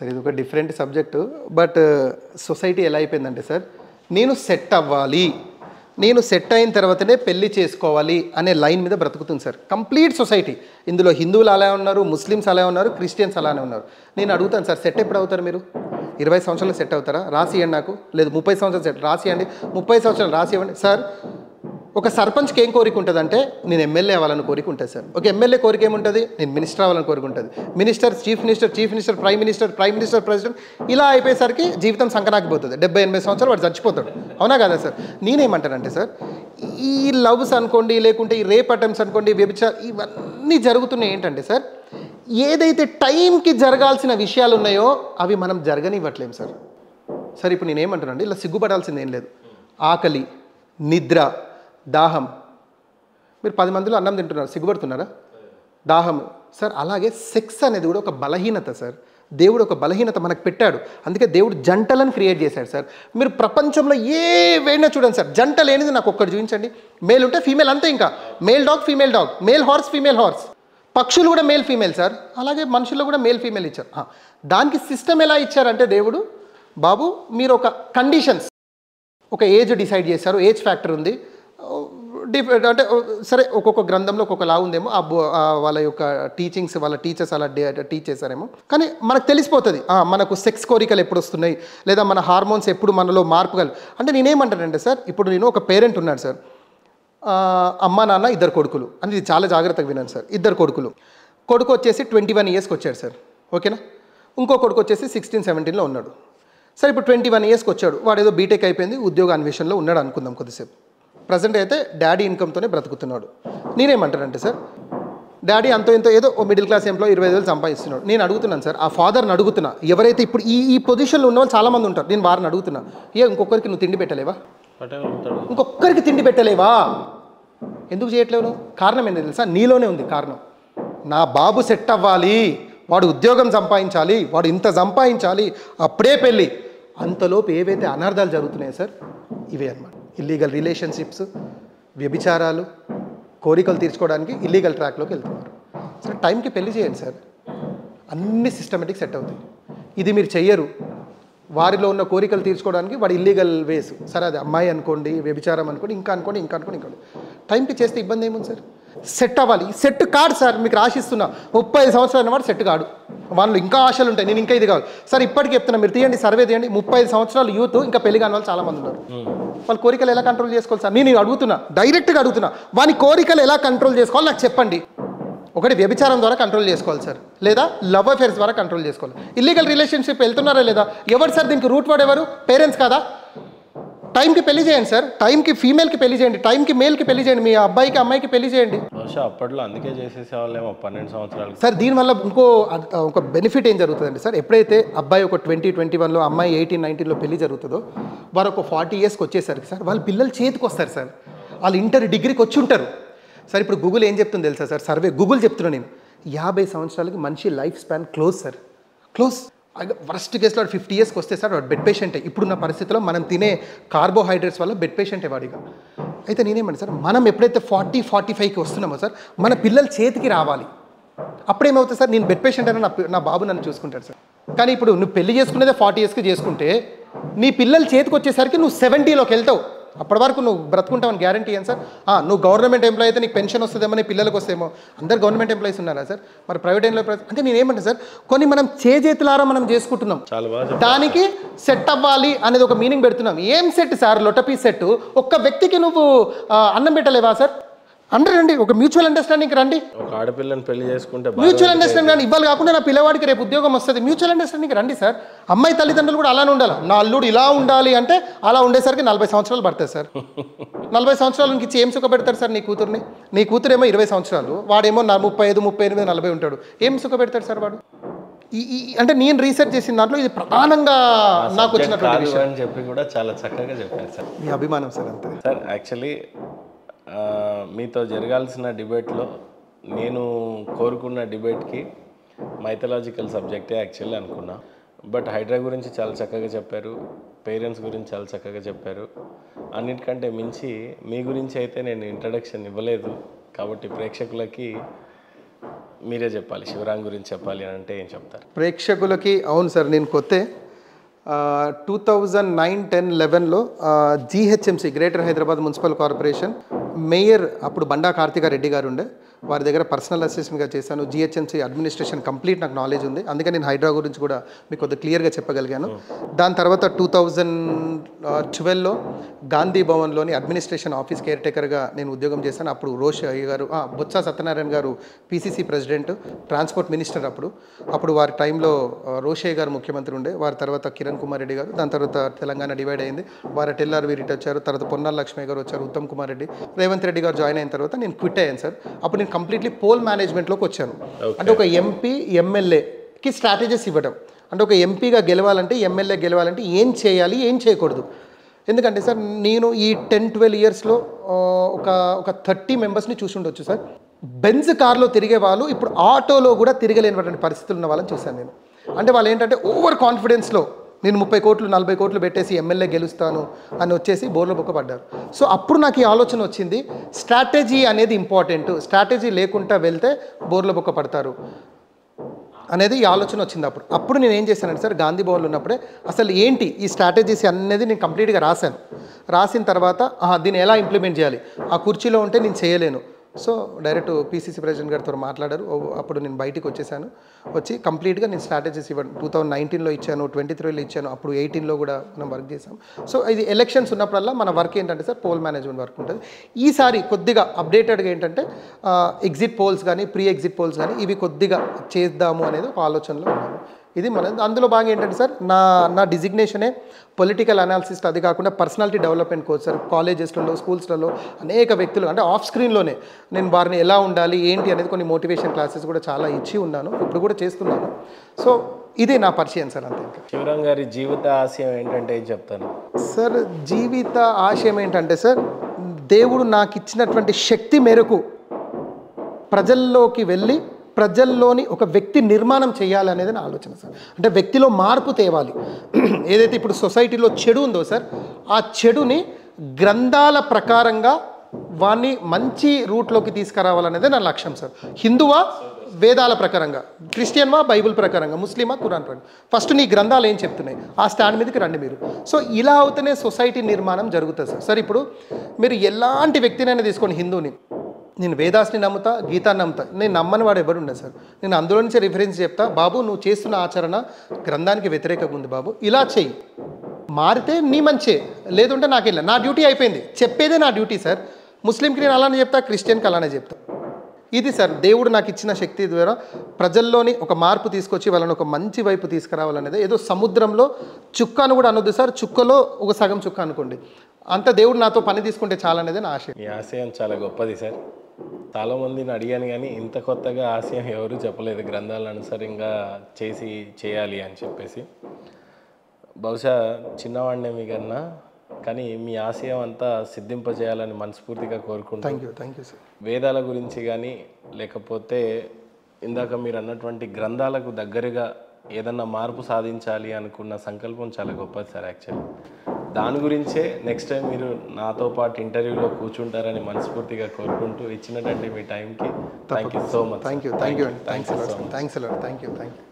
Sir ఇది ఒక different subject but society ఎలా అయిపోయిందంటే సార్ నేను సెట్ అవ్వాలి నేను సెట్ అయిన తర్వాతనే పెళ్లి చేసుకోవాలి అనే లైన్ మీద బ్రతుకుతుంది సార్ కంప్లీట్ సొసైటీ ఇందులో హిందువులు అలా ఉన్నారు ముస్లిమ్స్ అలా ఉన్నారు క్రిస్టియన్స్ అలానే ఉన్నారు నేను అడుగుతాను సార్ సెట్ ఎప్పుడు అవుతారు మీరు ఇరవై సంవత్సరాలు సెట్ అవుతారా రాసి ఇవ్వండి నాకు లేదు ముప్పై సంవత్సరాలు సెట్ రాసి ఇవ్వండి ముప్పై సంవత్సరాలు రాసి ఇవ్వండి సార్ ఒక సర్పంచ్కి ఏం కోరిక ఉంటుందంటే నేను ఎమ్మెల్యే అవ్వాలని కోరిక ఉంటుంది సార్ ఒక ఎమ్మెల్యే కోరిక ఏముంటుంది నేను మినిస్టర్ అవ్వాలని కోరిక ఉంటుంది minister chief minister chief minister prime minister prime minister president ఇలా అయిపోయేసరికి జీవితం సంకనాకిపోతుంది డెబ్బై ఎనభై సంవత్సరాలు వాడు చచ్చిపోతాడు అవునా కదా సార్ నేనేమంటానంటే సార్ ఈ లవ్స్ అనుకోండి లేకుంటే ఈ రేప్ అటెంప్ట్స్ అనుకోండి వ్యభిచార ఇవన్నీ జరుగుతున్నాయి ఏంటంటే సార్ ఏదైతే టైంకి జరగాల్సిన విషయాలు ఉన్నాయో అవి మనం జరగనివ్వట్లేం సార్ సార్ ఇప్పుడు నేనేమంటానండి ఇలా సిగ్గుపడాల్సింది ఏం లేదు ఆకలి నిద్ర దాహం మీరు పది మందిలో అన్నం తింటున్నారు సిగ్గుపడుతున్నారా దాహం సార్ అలాగే సెక్స్ అనేది కూడా ఒక బలహీనత సార్ దేవుడు ఒక బలహీనత మనకు పెట్టాడు అందుకే దేవుడు జంటలను క్రియేట్ చేశాడు సార్ మీరు ప్రపంచంలో ఏ వేడినా చూడండి సార్ జంట లేనిది నాకు ఒక్కటి చూపించండి మేల్ ఉంటే ఫీమేల్ అంతే ఇంకా male dog female dog male horse female horse పక్షులు కూడా మేల్ ఫీమేల్ సార్ అలాగే మనుషుల్లో కూడా మేల్ ఫీమేల్ ఇచ్చారు ఆ, దానికి సిస్టమ్ ఎలా ఇచ్చారంటే దేవుడు బాబు మీరు ఒక కండిషన్స్ ఒక ఏజ్ డిసైడ్ చేశారు ఏజ్ ఫ్యాక్టర్ ఉంది డిఫ్ అంటే సరే ఒక్కొక్క గ్రంథంలో ఒక్కొక్క లా ఉందేమో ఆ బో- ఆ వాళ్ళ యొక్క టీచింగ్స్ వాళ్ళ టీచర్స్ అలా టీచ్ చేశారేమో కానీ మనకు తెలిసిపోతుంది ఆ, మనకు సెక్స్ కోరికలు ఎప్పుడు వస్తున్నాయి లేదా మన హార్మోన్స్ ఎప్పుడు మనలో మార్పు కలు అంటే నేనేమంటానంటే సార్ ఇప్పుడు నేను ఒక పేరెంట్ ఉన్నాడు సార్ ఆ, అమ్మ నాన్న ఇద్దరు కొడుకులు అని ఇది చాలా జాగ్రత్తగా వినండి సార్ ఇద్దరు కొడుకులు కొడుకు వచ్చేసి ట్వంటీ వన్ ఇయర్స్కి వచ్చాడు సార్ ఓకేనా ఇంకో కొడుకు వచ్చేసి సిక్స్టీన్ సెవెంటీన్లో ఉన్నాడు సార్ ఇప్పుడు ట్వంటీ వన్ ఇయర్స్కి వచ్చాడు వాడు ఏదో బీటెక్ అయిపోయింది ఉద్యోగ అన్వేషణలో ఉన్నాడు అనుకుందాం కొద్దిసేపు ప్రజెంట్ అయితే డాడీ ఇన్కమ్తోనే బ్రతుకుతున్నాడు నేనేమంటానంటే సార్ డాడీ అంతో ఇంతో ఏదో ఓ మిడిల్ క్లాస్ ఎంప్లాయ్ ఇరవై ఐదు వేలు సంపాదిస్తున్నాడు నేను అడుగుతున్నాను సార్ ఆ ఫాదర్ని అడుగుతున్నా ఎవరైతే ఇప్పుడు ఈ ఈ పొజిషన్లో ఉన్న వాళ్ళు చాలామంది ఉంటారు నేను వారిని అడుగుతున్నా ఏ ఇంకొకరికి నువ్వు తిండి పెట్టలేవా పటేల్ ఉంటాడు ఇంకొక్కరికి తిండి పెట్టలేవా ఎందుకు చేయట్లేవు నువ్వు? కారణం ఏంటి తెలుసా నీలోనే ఉంది కారణం నా బాబు సెట్ అవ్వాలి వాడు ఉద్యోగం సంపాదించాలి వాడు ఇంత సంపాదించాలి అప్పుడే పెళ్ళి అంతలోపు ఏవైతే అనర్థాలు జరుగుతున్నాయో సార్ ఇవే అన్నమాట ఇల్లీగల్ రిలేషన్షిప్స్ వ్యభిచారాలు కోరికలు తీర్చుకోవడానికి ఇల్లీగల్ ట్రాక్లోకి వెళ్తున్నారు సరే టైంకి పెళ్లి చేయండి సార్ అన్ని సిస్టమేటిక్ సెట్ అవుతాయి ఇది మీరు చెయ్యరు వారిలో ఉన్న కోరికలు తీర్చుకోవడానికి వాడు ఇల్లీగల్ వేస్ సరే అది అమ్మాయి అనుకోండి వ్యభిచారం అనుకోండి ఇంకా అనుకోండి ఇంకా అనుకోండి ఇంకా అనుకోండి. టైంకి చేస్తే ఇబ్బంది ఏముంది సార్ సెట్ అవ్వాలి సెట్ కాడు సార్ మీకు రాసిస్తున్నా ముప్పై ఐదు సంవత్సరాలు వాడు సెట్ కాడు వాళ్ళు ఇంకా ఆశలు ఉంటాయి నేను ఇంకా ఇది కావాలి సార్ ఇప్పటికి చెప్తున్నా మీరు తీయండి సర్వే తీయండి ముప్పై ఐదు సంవత్సరాలు యూత్ ఇంకా పెళ్లి కాని వాళ్ళు చాలా మంది ఉన్నారు వాళ్ళ కోరికలు ఎలా కంట్రోల్ చేసుకోవాలి సార్ నేను అడుగుతున్నా డైరెక్ట్గా అడుగుతున్నా వాని కోరికలు ఎలా కంట్రోల్ చేసుకోవాలి నాకు చెప్పండి ఒకటి వ్యభిచారం ద్వారా కంట్రోల్ చేసుకోవాలి సార్ లేదా లవ్ అఫేర్స్ ద్వారా కంట్రోల్ చేసుకోవాలి ఇల్లీగల్ రిలేషన్షిప్ వెళ్తున్నారా లేదా ఎవరు సార్ దీనికి రూట్ వాడు ఎవరు పేరెంట్స్ కాదా టైంకి పెళ్లి చేయండి సార్ టైంకి ఫీమేల్కి పెళ్లి చేయండి టైంకి మేల్కి పెళ్లి చేయండి మీ అబ్బాయికి అమ్మాయికి పెళ్లి చేయండి బహుశా అప్పట్లో అందుకే చేసేసేవాళ్ళేమో పన్నెండు సంవత్సరాలు సార్ దీనివల్ల ఇంకో అద్- ఒక బెనిఫిట్ ఏం జరుగుతుందండి సార్ ఎప్పుడైతే అబ్బాయి ఒక ట్వంటీ ట్వంటీ వన్లో అమ్మాయి ఎయిటీన్ నైన్టీన్లో పెళ్లి జరుగుతుందో వారు ఒక ఫార్టీ ఇయర్స్కి వచ్చేసరికి సార్ వాళ్ళ పిల్లలు చేతికి వస్తారు సార్ వాళ్ళు ఇంటర్ డిగ్రీకి వచ్చి ఉంటారు సార్ ఇప్పుడు గూగుల్ ఏం చెప్తుంది తెలుసా సార్ సర్వే గూగుల్ చెప్తున్నా నేను యాభై సంవత్సరాలకి మనిషి life span close sir close worst కేసులో ఫిఫ్టీ ఇయర్స్కి వస్తే సార్ వాడు బెడ్ పేషెంటే ఇప్పుడున్న పరిస్థితిలో మనం తినే కార్బోహైడ్రేట్స్ వల్ల బెడ్ పేషెంటే వాడిగా అయితే నేనేమంటే సార్ మనం ఎప్పుడైతే ఫార్టీ ఫార్టీ ఫైవ్కి వస్తున్నామో సార్ మన పిల్లలు చేతికి రావాలి అప్పుడేమవుతుంది సార్ నేను బెడ్ పేషెంట్ అయినా నా పి- నా బాబు నన్ను చూసుకుంటాడు సార్ కానీ ఇప్పుడు నువ్వు పెళ్లి చేసుకునేదే ఫార్టీ ఇయర్స్కి చేసుకుంటే నీ పిల్లలు చేతికి వచ్చేసరికి నువ్వు సెవెంటీలోకి వెళ్తావు అప్పటి వరకు నువ్వు బ్రతుకుంటావని గ్యారంటీ ఏం సార్ ఆ, నువ్వు గవర్నమెంట్ ఎంప్లాయ్ అయితే నీకు పెన్షన్ వస్తుందేమో నీ పిల్లలకు వస్తేమో అందరు గవర్నమెంట్ ఎంప్లాయీస్ ఉన్నారా సార్ మరి ప్రైవేట్ ఎంప్లాయ్ అంటే నేను ఏమంటా సార్ కొన్ని మనం చేజేతులారా మనం చేసుకుంటున్నాం చాలా బాగా దానికి సెట్ అవ్వాలి అనేది ఒక మీనింగ్ పెడుతున్నాం ఏం సెట్ సార్ లొటపీ సెట్ ఒక్క వ్యక్తికి నువ్వు ఆ, అన్నం పెట్టలేవా సార్ అందరూ రండి ఒక మ్యూచువల్ అండర్స్టాండింగ్ రండి ఒక ఆడపిల్లని పెళ్లి చేసుకుంటే బాగా మ్యూచువల్ అండర్స్టాండింగ్ కానీ ఇవ్వాలి కాకుండా నా పిల్లవాడికి రేపు ఉద్యోగం వస్తుంది మ్యూచువల్ అండర్స్టాండింగ్ రండి సార్ అమ్మాయి తల్లిదండ్రులు కూడా అలానే ఉండాలి నా అల్లుడు ఇలా ఉండాలి అంటే అలా ఉండేసరికి నలభై సంవత్సరాలు పడతాయి సార్ నలభై సంవత్సరాలకి ఇచ్చి ఏం సుఖ పెడతారు సార్ నీ కూతుర్ని నీ కూతురేమో ఇరవై సంవత్సరాలు వాడేమో నా ముప్పై ఐదు ముప్పై ఎనిమిది నలభై ఉంటాడు ఏం సుఖ పెడతాడు సార్ వాడు ఈ ఈ అంటే నేను రీసెర్చ్ చేసిన దాంట్లో ఇది ప్రధానంగా నాకు వచ్చినటువంటి కాదు విషయం అని చెప్పి కూడా చాలా చక్కగా చెప్పారు సార్ మీ అభిమానం సార్ అంతే సార్ యాక్చువల్లీ మీతో జరగాల్సిన డిబేట్లో నేను కోరుకున్న డిబేట్కి మైథలాజికల్ సబ్జెక్టే యాక్చువల్లీ అనుకున్నా బట్ హైడ్రా గురించి చాలా చక్కగా చెప్పారు పేరెంట్స్ గురించి చాలా చక్కగా చెప్పారు అన్నిటికంటే మించి మీ గురించి అయితే నేను ఇంట్రడక్షన్ ఇవ్వలేదు కాబట్టి ప్రేక్షకులకి మీరే చెప్పాలి శివరాం గురించి చెప్పాలి అని అంటే ఏం చెప్తారు ప్రేక్షకులకి అవును సార్ నేను కొత్తే టూ థౌజండ్ నైన్ టెన్ లెవెన్లో GHMC greater Hyderabad municipal corporation mayor అప్పుడు బండా కార్తిక రెడ్డి గారు ఉండే వారి దగ్గర పర్సనల్ అసిస్టెంట్గా చేశాను జిహెచ్ఎంసీ అడ్మినిస్ట్రేషన్ కంప్లీట్ నాకు నాలెడ్జ్ ఉంది అందుకని నేను హైడ్రా గురించి కూడా మీకు కొద్దిగా క్లియర్గా చెప్పగలిగాను దాని తర్వాత టూ థౌజండ్ ట్వెల్వ్లో గాంధీ భవన్లోని అడ్మినిస్ట్రేషన్ ఆఫీస్ కేర్ టేకర్గా నేను ఉద్యోగం చేశాను అప్పుడు రోష్ అయ్య గారు ఆ, బొత్స సత్యనారాయణ గారు పీసీసీ ప్రెసిడెంట్ ట్రాన్స్పోర్ట్ మినిస్టర్ అప్పుడు అప్పుడు వారి టైంలో ఆ, రోషయ్య గారు ముఖ్యమంత్రి ఉండే వారి తర్వాత కిరణ్ కుమార్ రెడ్డి గారు దాని తర్వాత తెలంగాణ డివైడ్ అయింది వారి టెల్లార్ వీరిటి వచ్చారు తర్వాత పొన్నాల లక్ష్మి గారు వచ్చారు ఉత్తమ్ కుమార్ రెడ్డి రేవంత్ రెడ్డి గారు జాయిన్ అయిన తర్వాత నేను క్విట్ అయ్యాను సార్ అప్పుడు నేను కంప్లీట్లీ పోల్ మేనేజ్మెంట్లోకి వచ్చాను అంటే ఒక ఎంపీ ఎమ్మెల్యేకి స్ట్రాటజీస్ ఇవ్వడం అంటే ఒక ఎంపీగా గెలవాలంటే ఎమ్మెల్యే గెలవాలంటే ఏం చేయాలి ఏం చేయకూడదు ఎందుకంటే సార్ నేను ఈ టెన్ ట్వెల్వ్ ఇయర్స్లో ఒక ఒక థర్టీ మెంబర్స్ని చూసి ఉండొచ్చు సార్ బెంజ్ కార్లో తిరిగే వాళ్ళు ఇప్పుడు ఆటోలో కూడా తిరగలేనటువంటి పరిస్థితులు ఉన్న వాళ్ళని చూశాను నేను అంటే వాళ్ళు ఏంటంటే ఓవర్ కాన్ఫిడెన్స్లో నేను ముప్పై కోట్లు నలభై కోట్లు పెట్టేసి ఎమ్మెల్యే గెలుస్తాను అని వచ్చేసి బోర్లో బొక్క పడ్డారు సో అప్పుడు నాకు ఈ ఆలోచన వచ్చింది స్ట్రాటజీ అనేది ఇంపార్టెంట్ స్ట్రాటజీ లేకుండా వెళ్తే బోర్లో బొక్క పడతారు అనేది ఈ ఆలోచన వచ్చింది అప్పుడు అప్పుడు నేను ఏం చేశానంటే సార్ గాంధీ భవన్లో ఉన్నప్పుడే అసలు ఏంటి ఈ స్ట్రాటజీస్ అనేది నేను కంప్లీట్గా రాశాను రాసిన తర్వాత ఆహా, దీన్ని ఎలా ఇంప్లిమెంట్ చేయాలి ఆ కుర్చీలో ఉంటే నేను చేయలేను సో డైరెక్ట్ పీసీసీ ప్రెసిడెంట్ గారితో మాట్లాడారు ఓ, అప్పుడు నేను బయటికి వచ్చేసాను వచ్చి కంప్లీట్గా నేను స్ట్రాటజీస్ ఇవ్వను టూ థౌసండ్ నైన్టీన్లో ఇచ్చాను ట్వంటీ త్రీలో ఇచ్చాను అప్పుడు ఎయిటీన్లో కూడా మనం వర్క్ చేసాం సో ఇది ఎలక్షన్స్ ఉన్నప్పుడల్లా మన వర్క్ ఏంటంటే సార్ పోల్ మేనేజ్మెంట్ వర్క్ ఉంటుంది ఈసారి కొద్దిగా అప్డేటెడ్గా ఏంటంటే ఎగ్జిట్ పోల్స్ కానీ ప్రీ ఎగ్జిట్ పోల్స్ కానీ ఇవి కొద్దిగా చేద్దాము అనేది ఒక ఆలోచనలో ఉన్నాను ఇది మన అందులో బాగా ఏంటంటే సార్ నా నా డిజిగ్నేషనే పొలిటికల్ అనాలిసిస్ట్ అది కాకుండా పర్సనాలిటీ డెవలప్మెంట్ కోర్స్ సార్ కాలేజెస్లలో స్కూల్స్లలో అనేక వ్యక్తులు అంటే ఆఫ్ స్క్రీన్లోనే నేను వారిని ఎలా ఉండాలి ఏంటి అనేది కొన్ని మోటివేషన్ క్లాసెస్ కూడా చాలా ఇచ్చి ఉన్నాను ఇప్పుడు కూడా చేస్తున్నాను సో ఇదే నా పరిచయం సార్ అంతే ఇంకా శివరాం గారి జీవిత ఆశయం ఏంటంటే ఏం చెప్తాను సార్ జీవిత ఆశయం ఏంటంటే సార్ దేవుడు నాకు ఇచ్చినటువంటి శక్తి మేరకు ప్రజల్లోకి వెళ్ళి ప్రజల్లోని ఒక వ్యక్తి నిర్మాణం చేయాలి అనేది నా ఆలోచన సార్ అంటే వ్యక్తిలో మార్పు తేవాలి ఏదైతే ఇప్పుడు సొసైటీలో చెడు ఉందో సార్ ఆ చెడుని గ్రంథాల ప్రకారంగా వాన్ని మంచి రూట్లోకి తీసుకురావాలనేదే నా లక్ష్యం సార్ హిందువా వేదాల ప్రకారంగా క్రిస్టియన్వా బైబిల్ ప్రకారంగా ముస్లిమా ఖురాన్ ప్రకారం ఫస్ట్ నీ గ్రంథాలు ఏం చెప్తున్నాయి ఆ స్టాండ్ మీదకి రండి మీరు సో ఇలా అవుతూనే సొసైటీ నిర్మాణం జరుగుతుంది సార్ సార్ ఇప్పుడు మీరు ఎలాంటి వ్యక్తినైనా తీసుకోండి హిందువుని నేను వేదాస్ని నమ్ముతా గీతాన్ని నమ్ముతా నేను నమ్మని వాడు ఎవరు ఉండదు సార్ నేను అందులో నుంచే రిఫరెన్స్ చెప్తా బాబు నువ్వు చేస్తున్న ఆచరణ గ్రంథానికి వ్యతిరేకంగా ఉంది బాబు ఇలా చెయ్యి మారితే నీ మంచే లేదంటే నాకు వెళ్ళా నా డ్యూటీ అయిపోయింది చెప్పేదే నా డ్యూటీ సార్ ముస్లింకి నేను అలానే చెప్తా క్రిస్టియన్కి అలానే చెప్తా ఇది సార్ దేవుడు నాకు ఇచ్చిన శక్తి ద్వారా ప్రజల్లోని ఒక మార్పు తీసుకొచ్చి వాళ్ళని ఒక మంచి వైపు తీసుకురావాలనేది ఏదో సముద్రంలో చుక్క అని కూడా అనొద్దు సార్ చుక్కలో ఒక సగం చుక్క అనుకోండి అంత దేవుడు నాతో పని తీసుకుంటే చాలనేది నా ఆశయం మీ ఆశయం చాలా గొప్పది సార్ చాలా మందిని అడిగాను కానీ ఇంత కొత్తగా ఆశయం ఎవరు చెప్పలేదు గ్రంథాలను అనుసరంగా చేసి చేయాలి అని చెప్పేసి బహుశా చిన్నవాడినే మీకన్నా కానీ మీ ఆశయం అంతా సిద్ధింపజేయాలని మనస్ఫూర్తిగా కోరుకుంటూ thank you thank you sir వేదాల గురించి కానీ లేకపోతే ఇందాక మీరు అన్నటువంటి గ్రంథాలకు దగ్గరగా ఏదన్నా మార్పు సాధించాలి అనుకున్న సంకల్పం చాలా గొప్పది సార్ యాక్చువల్లీ దాని గురించే నెక్స్ట్ టైం మీరు నాతో పాటు ఇంటర్వ్యూలో కూర్చుంటారని మనస్ఫూర్తిగా కోరుకుంటూ ఇచ్చినటువంటి మీ టైంకి thank you so much thank you thank you అండి thanks a lot thanks a lot thank you thank you